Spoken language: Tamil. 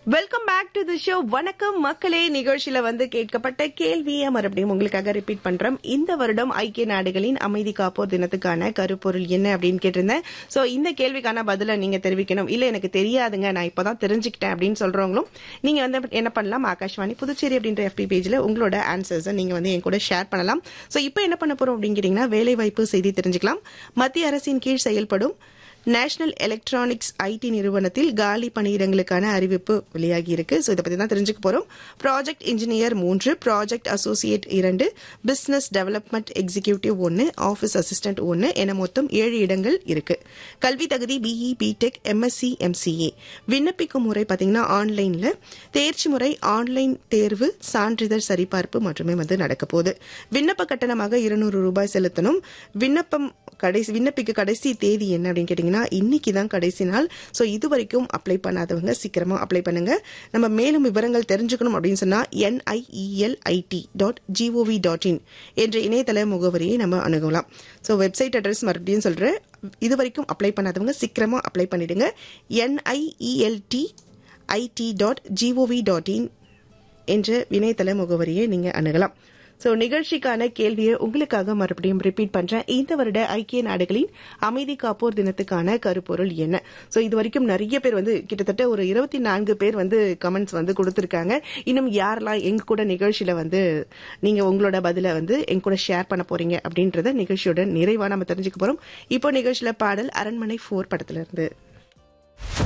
welcome back to the show வணக்கம் மக்களே நிகழ்ச்சியில வந்து கேட்கப்பட்ட கேள்வியை மறுபடியும் உங்களுக்காக ரிப்பீட் பண்றோம் இந்த வருடம் ஐக்கிய நாடுகளின் அமைதி காப்போர் தினத்துக்கான கருப்பொருள் என்ன அப்படின்னு கேட்டிருந்தேன் சோ இந்த கேள்விக்கான பதில நீங்க தெரிவிக்கணும் இல்ல எனக்கு தெரியாதுங்க நான் இப்பதான் தெரிஞ்சுக்கிட்டேன் அப்படின்னு சொல்றவங்களும் நீங்க வந்து என்ன பண்ணலாம் ஆகாஷ்வாணி புதுச்சேரி அப்படின்ற எஃபி பேஜ்ல உங்களோட ஆன்சர்ஸை நீங்க வந்து என் கூட ஷேர் பண்ணலாம் சோ இப்போ என்ன பண்ண போறோம் அப்படிங்கிறீங்கன்னா வேலை வாய்ப்பு செய்தி தெரிஞ்சுக்கலாம் மத்திய அரசின் கீழ் செயல்படும் நேஷனல் எலக்ட்ரானிக்ஸ் ஐடி நிறுவனத்தில் காலி பணியிடங்களுக்கான அறிவிப்பு வெளியாகி இருக்கு ஸோ இதை பத்தி தான் தெரிஞ்சுக்க போறோம் ப்ராஜெக்ட் இன்ஜினியர் மூன்று ப்ராஜெக்ட் அசோசியேட் இரண்டு பிசினஸ் டெவலப்மெண்ட் எக்ஸிகியூட்டிவ் ஒன்று ஆஃபீஸ் அசிஸ்டன்ட் ஒன்று என மொத்தம் ஏழு இடங்கள் இருக்கு கல்வி தகுதி பிஇ பிடெக் எம்எஸ்சி எம்சிஏ விண்ணப்பிக்கும் முறை பார்த்தீங்கன்னா ஆன்லைன்ல தேர்ச்சி முறை ஆன்லைன் தேர்வு சான்றிதழ் சரிபார்ப்பு மட்டுமே வந்து நடக்க போகுது விண்ணப்ப கட்டணமாக இருநூறு ரூபாய் செலுத்தணும் விண்ணப்பம் கடைசி விண்ணப்பிக்க கடைசி தேதி என்ன அப்படின்னு கேட்டீங்கன்னா இன்னைக்கு தான் கடைசி நாள் ஸோ இது வரைக்கும் அப்ளை பண்ணாதவங்க சீக்கிரமா அப்ளை பண்ணுங்க நம்ம மேலும் விவரங்கள் தெரிஞ்சுக்கணும் அப்படின்னு சொன்னா NIELIT dot GOV dot in என்ற இணையதள முகவரியை நம்ம அணுகலாம் ஸோ வெப்சைட் அட்ரஸ் மறுபடியும் சொல்றேன் இது வரைக்கும் அப்ளை பண்ணாதவங்க சீக்கிரமா அப்ளை பண்ணிடுங்க NIELIT dot GOV dot in என்ற இணையதள முகவரியை நீங்க அணுகலாம் ஸோ நிகழ்ச்சிக்கான கேள்வியை உங்களுக்காக மறுபடியும் ரிப்பீட் பண்றேன் இந்த வருட ஐக்கிய நாடுகளின் அமைதி காப்போர் தினத்துக்கான கருப்பொருள் என்ன ஸோ இது வரைக்கும் நிறைய பேர் வந்து கிட்டத்தட்ட ஒரு இருபத்தி நான்கு பேர் வந்து கமெண்ட்ஸ் வந்து கொடுத்துருக்காங்க இன்னும் யாரெல்லாம் எங்க கூட நிகழ்ச்சியில வந்து நீங்க உங்களோட பதில வந்து எங்க கூட ஷேர் பண்ண போறீங்க அப்படின்றத நிகழ்ச்சியோட நிறைவா நம்ம தெரிஞ்சுக்க போறோம் இப்போ நிகழ்ச்சியில பாடல் அரண்மனை ஃபோர் படத்துல இருந்து